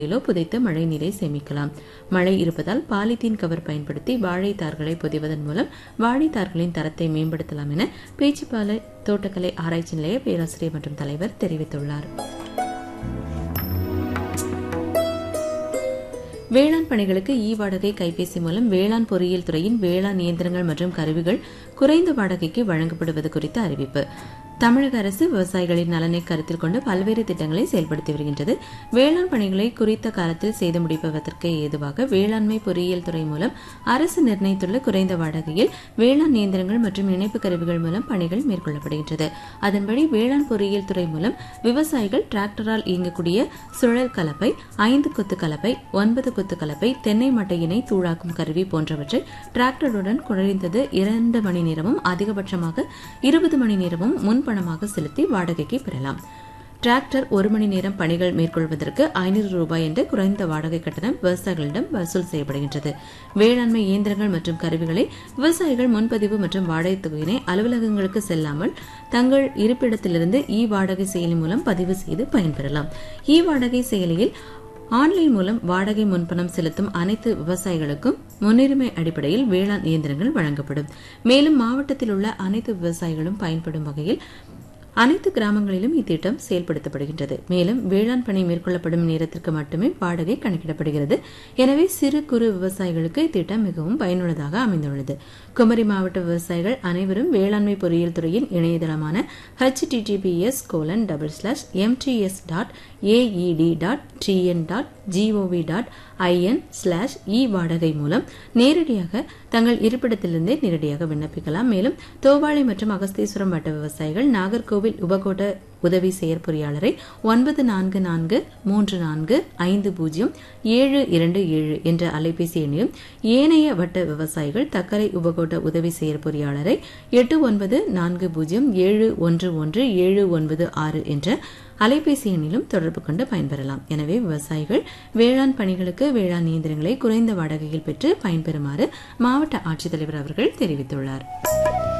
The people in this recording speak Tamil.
கிலோ புதைத்து மழை நீரை சேமிக்கலாம் மழை இருப்பதால் பாலித்தீன் கவர் பயன்படுத்தி வாழைத்தார்களை புதைவதன் மூலம் வாழைத்தார்களின் தரத்தை மேம்படுத்தலாம் என பேச்சுப்பாலை தோட்டக்கலை ஆராய்ச்சி நிலைய பேராசிரியர் மற்றும் தலைவர் தெரிவித்துள்ளார் வேளாண் பணிகளுக்கு இ வாடகை கைபேசி மூலம் வேளாண் பொறியியல் துறையின் வேளாண் இயந்திரங்கள் மற்றும் கருவிகள் குறைந்த வாடகைக்கு வழங்கப்படுவது குறித்த அறிவிப்பு தமிழக அரசு விவசாயிகளின் நலனை கருத்தில் கொண்டு பல்வேறு திட்டங்களை செயல்படுத்தி வருகின்றது வேளாண் பணிகளை குறித்த காலத்தில் செய்து முடிப்பதற்கு ஏதுவாக வேளாண்மை பொறியியல் துறை மூலம் அரசு நிர்ணயித்துள்ள குறைந்த வாடகையில் வேளாண் இயந்திரங்கள் மற்றும் இணைப்பு கருவிகள் மூலம் பணிகள் மேற்கொள்ளப்படுகின்றது அதன்படி வேளாண் பொறியியல் துறை மூலம் விவசாயிகள் டிராக்டரால் இயங்கக்கூடிய சுழல் கலப்பை ஐந்து கொத்து கலப்பை ஒன்பது கொத்து கலப்பை தென்னை மட்டையினை தூளாக்கும் கருவி போன்றவற்றை டிராக்டருடன் குறைந்தது இரண்டு மணி நேரமும் அதிகபட்சமாக இருபது மணி நேரமும் முன்பணமாக செலுத்தி வாடகைக்கு பெறலாம் டிராக்டர் ஒரு மணி நேரம் பணிகள் மேற்கொள்வதற்கு ஐநூறு ரூபாய் என்ற குறைந்த வாடகை கட்டணம் விவசாயிகளிடம் வசூல் செய்யப்படுகின்றது வேளாண்மை இயந்திரங்கள் மற்றும் கருவிகளை விவசாயிகள் முன்பதிவு மற்றும் வாடகை தொகையினை அலுவலகங்களுக்கு செல்லாமல் தங்கள் இருப்பிடத்திலிருந்து இ வாடகை செயலி மூலம் பதிவு செய்து பயன்பெறலாம் இ வாடகை செயலியில் ஆன்லைன் மூலம் வாடகை முன்பணம் செலுத்தும் அனைத்து விவசாயிகளுக்கும் முன்னுரிமை அடிப்படையில் வேளாண் இயந்திரங்கள் வழங்கப்படும் மேலும் மாவட்டத்தில் உள்ள அனைத்து விவசாயிகளும் பயன்படும் வகையில் அனைத்து கிராமங்களிலும் இத்திட்டம் செயல்படுத்தப்படுகின்றது மேலும் வேளாண் பணி மேற்கொள்ளப்படும் நேரத்திற்கு மட்டுமே வாடகை கணக்கிடப்படுகிறது எனவே சிறு குறு விவசாயிகளுக்கு இத்திட்டம் மிகவும் பயனுள்ளதாக அமைந்துள்ளது குமரி மாவட்ட விவசாயிகள் அனைவரும் வேளாண்மை பொறியியல் துறையின் இணையதளமான HTTPS colon double slash MTS dot AET dot TN dot GOV dot IN slash e வாடகை மூலம் நேரடியாக தங்கள் இருப்பிடத்திலிருந்தே நேரடியாக விண்ணப்பிக்கலாம் மேலும் தோவாளை மற்றும் அகஸ்தீஸ்வரம் வட்ட விவசாயிகள் நாகர்கோவில் உபகோட்ட உதவி செயற்பொறியாளரை ஒன்பது நான்கு நான்கு மூன்று நான்கு ஐந்து பூஜ்ஜியம் ஏழு இரண்டு ஏழு என்ற அலைபேசி எண்ணையும் ஏனைய வட்ட விவசாயிகள் தக்கரை உபகோட்ட உதவி செயற்பொறியாளரை எட்டு ஒன்பது நான்கு பூஜ்ஜியம் ஏழு ஒன்று ஒன்று ஏழு ஒன்பது ஆறு என்ற அலைபேசி எண்ணிலும் தொடர்பு கொண்டு பயன்பெறலாம் எனவே விவசாயிகள் வேளாண் பணிகளுக்கு வேளாண் இயந்திரங்களை குறைந்த வாடகையில் பெற்று பயன்பெறுமாறு மாவட்ட ஆட்சித்தலைவர் அவர்கள் தெரிவித்துள்ளார்